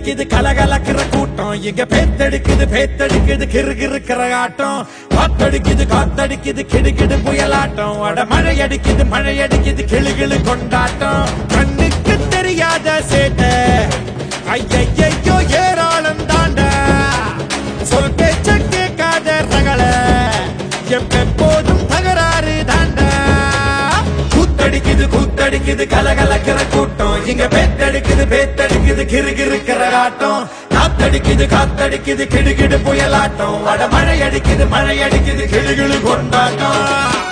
கூத்தடிக்குது கலகலக்கிற கூட்டம் இங்க பேத்தடிக்குது பேத்தடிக்குது கிறு கிறுக்கிற ஆட்டம் காத்தடிக்குது காத்தடிக்குது கிடுகிடு புயலாட்டம் அட மழை அடிக்குது மழை அடிக்குது கிளு கிளு கொண்டாட்டம் கண்ணுக்கு தெரியாத சேட்டை ஐயையோ ஏராளம் தாண்டா சொல் பேச்ச கேட்காத ரகள எப்போதும் தகராறு தாண்டா கூத்தடிக்குது கூத்தடிக்குது கலகலக்கிற கூட்டம் இங்க பேத்தடிக்குது பேத்தடிக்குது கிறு கிறுக்கிற ஆட்டம் காத்தடிக்குது காத்தடிக்குது கிடுகிடு புயலாட்டம் அட மழை அடிக்குது மழை அடிக்குது கிளுகிளு கொண்டாட்டம்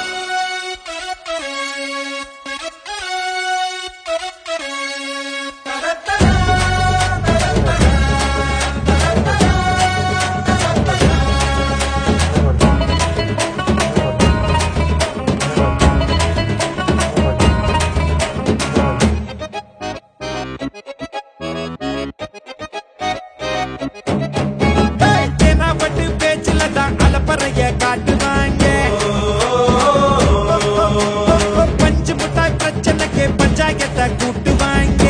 பட்டு பேச்சுல தான் அலப்பறைய காட்டுவாங்க பஞ்சு முட்டாய் பிரச்சனைக்கு பஞ்சாயத்தை கூட்டுவாங்க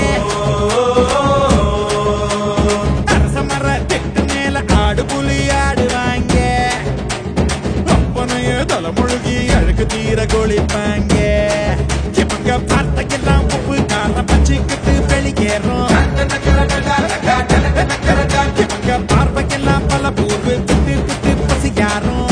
அரச மர தெட்டு மேல ஆடு புலி ஆடுவாங்க அப்பனையே தலைமுழுகி அழுக்கு தீர கொளிப்பாங்க இவங்க வார்த்தைக்கெல்லாம் உப்பு காரம் பச்சிக்கிட்டு வெளியேறும் இவங்க பார்வைக்கெல்லாம் பல பூர்வு விட்டு விட்டு பசியாரும்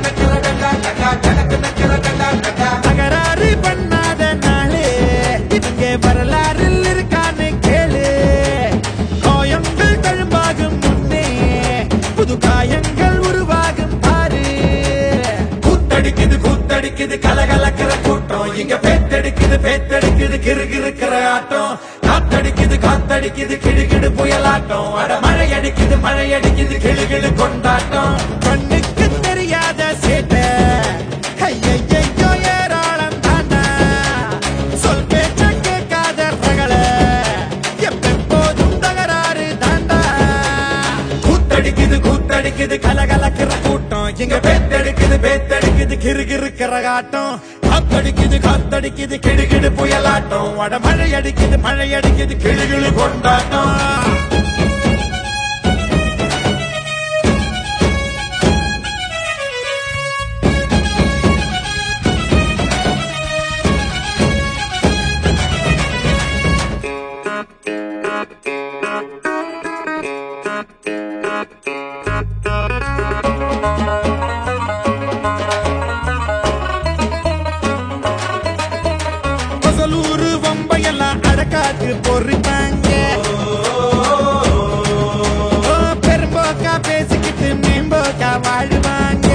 தகராறு பண்ணாத நாளே இவங்க வரலாறில் இருக்கான்னு கேளு காயங்கள் தழும்பாகும் முன்னே புது காயங்கள் உருவாகும் பாரு கூத்தடிக்குது கூத்தடிக்குது கலகலக்கிற கூட்டம் இங்க பேத்தடிக்குது பேத்தடிக்குது கிறு கிறுக்கிற ஆட்டம் காத்தடிக்குது காத்தடிக்குது கிடுகிடு புயலாட்டம் அட மழை அடிக்குது மழை அடிக்குது கிளுகிளு கொண்டாட்டம் கண்ணுக்கு தெரியாத சேட்டை ஐயையோ ஏராளம் தாண்டா சொல் பேச்ச கேட்காத ரகள எப்போதும் தகராறு தாண்டா கூத்தடிக்குது கூத்தடிக்குது கலகலக்கிற கூட்டம் இங்க பேத்தடிக்குது பேத்தடிக்குது கிறு கிறுக்கிற ஆட்டம் காத்தடிக்குது காத்தடிக்குது கிடுகிடு புயலாட்டம் அட மழை அடிக்குது மழை அடிக்குது கிளுகிளு கொண்டாட்டம் பசலூரு வம்பையெல்லாம் அடக்காத்து பொறிப்பாங்க பெரும்போக்கா பேசிக்கிட்டு மேம்போக்கா வாழுவாங்க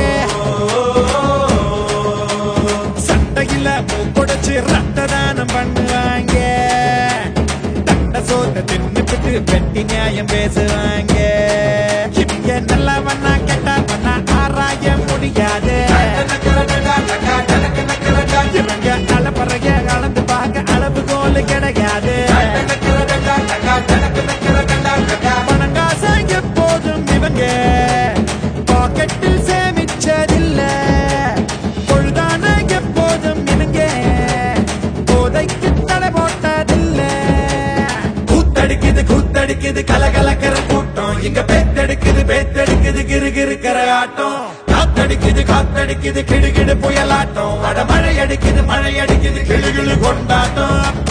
சண்டையில மூக்குடைச்சு ரத்த தானம் பண்ணுவாங்க தண்ட சோத்த தின்னுபிட்டு வெட்டி நியாயம் பேசுவாங்க இங்க நல்லவனா கெட்டவனா ஆராய முடியாது இவங்க அளப்பறைய அளந்து பார்க்க அளவுகோல் கிடையாது பணங்காசை எப்போதும் இவங்க பாக்கெட்டில் சேமிச்சதில்ல பொழுதான எப்போதும் இவங்க போதைக்கு தடை போட்டதில்ல கூத்தடிக்குது கூத்தடிக்குது கலகலக்கிற கூட்டம் இங்க பேத்தடிக்குது பேத்தடிக்குது கிறு கிறுக்கிற ஆட்டம் காத்தடிக்குது காத்தடிக்குது கிடுகிடு புயலாட்டம் அட மழை அடிக்குது மழை அடிக்குது கிளுகிளு கொண்டாட்டம்